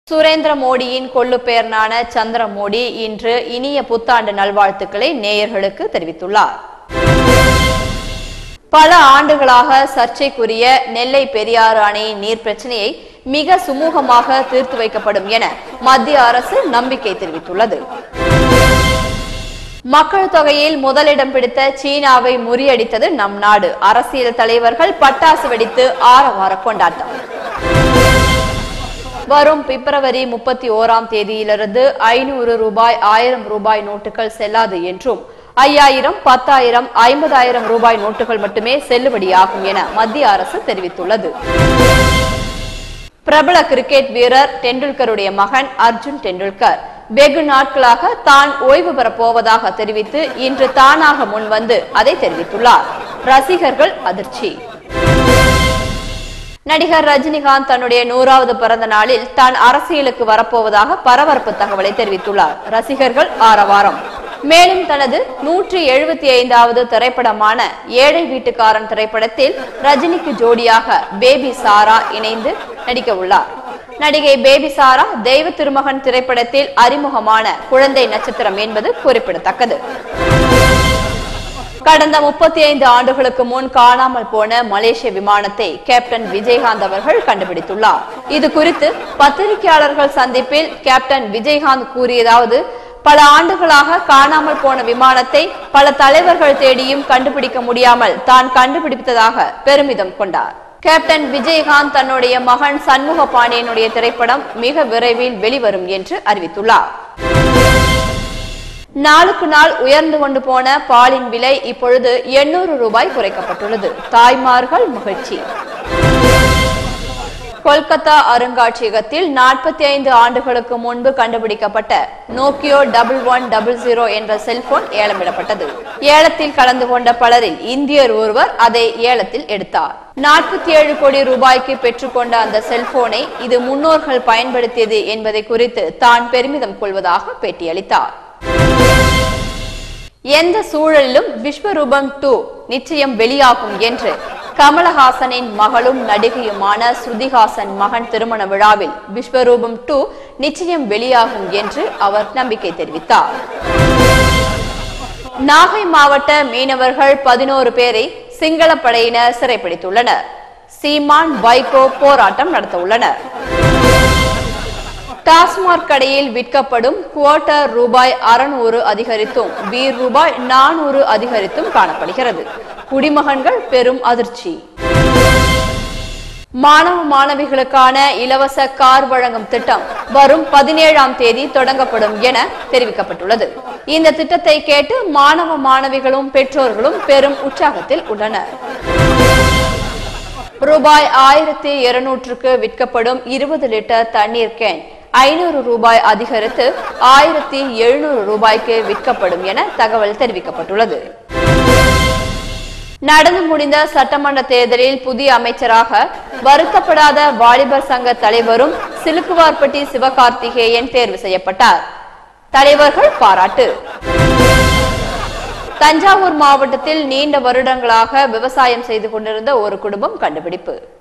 சுரேந்திர மோடியின் கொள்ளு பேரனான சந்திர மோடி இன்று இனிய புத்தாண்டு நல்வாழ்த்துக்களை நேயர்களுக்கு தெரிவித்துள்ளார் பல ஆண்டுகளாக சர்ச்சைக்குரிய நெல்லை பெரியாறு அணையின் நீர் பிரச்சனையை மிக சுமூகமாக தீர்த்து வைக்கப்படும் என மத்திய அரசு நம்பிக்கை தெரிவித்துள்ளது மக்கள் தொகையில் முதலிடம் பிடித்த சீனாவை முறியடித்தது நம் நாடு அரசியல் தலைவர்கள் பட்டாசு வெடித்து ஆரவார கொண்டாட்டம் வரும் பிப்ரவரி முப்பத்தி ஓராம் தேதியிலிருந்து ஐநூறு ரூபாய் ஆயிரம் ரூபாய் நோட்டுகள் செல்லாது என்றும் ஐயாயிரம் பத்தாயிரம் ஐம்பதாயிரம் ரூபாய் நோட்டுகள் மட்டுமே செல்லுபடியாகும் என மத்திய அரசு தெரிவித்துள்ளது பிரபல கிரிக்கெட் வீரர் டெண்டுல்கருடைய மகன் அர்ஜுன் டெண்டுல்கர் வெகு நாட்களாக தான் ஓய்வு பெறப் போவதாக தெரிவித்து இன்று தானாக முன்வந்து அதை தெரிவித்துள்ளார் ரசிகர்கள் அதிர்ச்சி நடிகர் ரஜினிகாந்த் தன்னுடைய நூறாவது பிறந்த நாளில் தான் அரசியலுக்கு வரப்போவதாக பரபரப்பு தகவலை தெரிவித்துள்ளார் ரசிகர்கள் ஆரவாரம் மேலும் தனது நூற்றி எழுபத்தி ஐந்தாவது திரைப்படமான ஏழை வீட்டுக்காரன் திரைப்படத்தில் ரஜினிக்கு ஜோடியாக பேபி சாரா இணைந்து நடிக்க உள்ளார் நடிகை பேபி சாரா தெய்வ திருமகன் திரைப்படத்தில் அறிமுகமான குழந்தை நட்சத்திரம் என்பது குறிப்பிடத்தக்கது கடந்த முப்பத்தி ஐந்து ஆண்டுகளுக்கு முன் காணாமல் போன மலேசிய விமானத்தை கேப்டன் விஜயகாந்த் அவர்கள் கண்டுபிடித்துள்ளார் இது குறித்து பத்திரிகையாளர்கள் சந்திப்பில் கேப்டன் விஜயகாந்த் கூறியதாவது பல ஆண்டுகளாக காணாமல் போன விமானத்தை பல தலைவர்கள் தேடியும் கண்டுபிடிக்க முடியாமல் தான் கண்டுபிடித்ததாக பெருமிதம் கொண்டார் கேப்டன் விஜயகாந்த் தன்னுடைய மகன் சண்முக பாண்டியனுடைய திரைப்படம் மிக விரைவில் வெளிவரும் என்று அறிவித்துள்ளார் நாளுக்கு நாள் உயர்ந்து கொண்டு போன பாலின் விலை இப்பொழுது எண்ணூறு ரூபாய் குறைக்கப்பட்டுள்ளது தாய்மார்கள் மகிழ்ச்சி கொல்கத்தா அருங்காட்சியகத்தில் நாற்பத்தி ஐந்து ஆண்டுகளுக்கு முன்பு கண்டுபிடிக்கப்பட்ட Nokia double one double zero என்ற செல்போன் ஏலமிடப்பட்டது ஏலத்தில் கலந்து கொண்ட பலரில் இந்தியர் ஒருவர் அதை ஏலத்தில் எடுத்தார் நாற்பத்தி ஏழு கோடி ரூபாய்க்கு பெற்றுக்கொண்ட அந்த செல்போனை இது முன்னோர்கள் பயன்படுத்தியது என்பதை குறித்து தான் பெருமிதம் கொள்வதாக பேட்டியளித்தார் எந்த சூழலிலும் விஸ்வரூபம் டூ நிச்சயம் வெளியாகும் என்று கமலஹாசனின் மகளும் நடிகையுமான ஸ்ருதிஹாசன் மகன் திருமண விழாவில் விஸ்வரூபம் டூ நிச்சயம் வெளியாகும் என்று அவர் நம்பிக்கை தெரிவித்தார் நாகை மாவட்ட மீனவர்கள் பதினோரு பேரை சிங்கள படையினர் சிறைப்பிடித்துள்ளனர் சீமான் வைகோ போராட்டம் நடத்த உள்ளனர் டாஸ்மாக் கடையில் விற்கப்படும் குவார்ட்டர் ரூபாய் அறுநூறு அதிகரித்தும் பீர் ரூபாய் நானூறு அதிகரித்தும் காணப்படுகிறது குடிமகன்கள் பெரும் அதிர்ச்சி மாணவ மாணவிகளுக்கான இலவச கார் வழங்கும் திட்டம் வரும் பதினேழாம் தேதி தொடங்கப்படும் என தெரிவிக்கப்பட்டுள்ளது இந்த திட்டத்தை கேட்டு மாணவ மாணவிகளும் பெற்றோர்களும் பெரும் உற்சாகத்தில் உள்ளனர் ரூபாய் ஆயிரத்தி இருநூற்றுக்கு விற்கப்படும் இருபது லிட்டர் தண்ணீர் கேன் ஐநூறு ரூபாய் அதிகரித்து ஆயிரத்தி எழுநூறு ரூபாய்க்கு விற்கப்படும் என தகவல் தெரிவிக்கப்பட்டுள்ளது நடந்து முடிந்த சட்டமன்ற தேர்தலில் புதிய அமைச்சராக வருத்தப்படாத வாலிபர் சங்க தலைவரும் சிலுக்குவார்பட்டி சிவகார்த்திகேயன் தேர்வு செய்யப்பட்டார் தலைவர்கள் பாராட்டு தஞ்சாவூர் மாவட்டத்தில் நீண்ட வருடங்களாக விவசாயம் செய்து கொண்டிருந்த ஒரு குடும்பம் கண்டுபிடிப்பு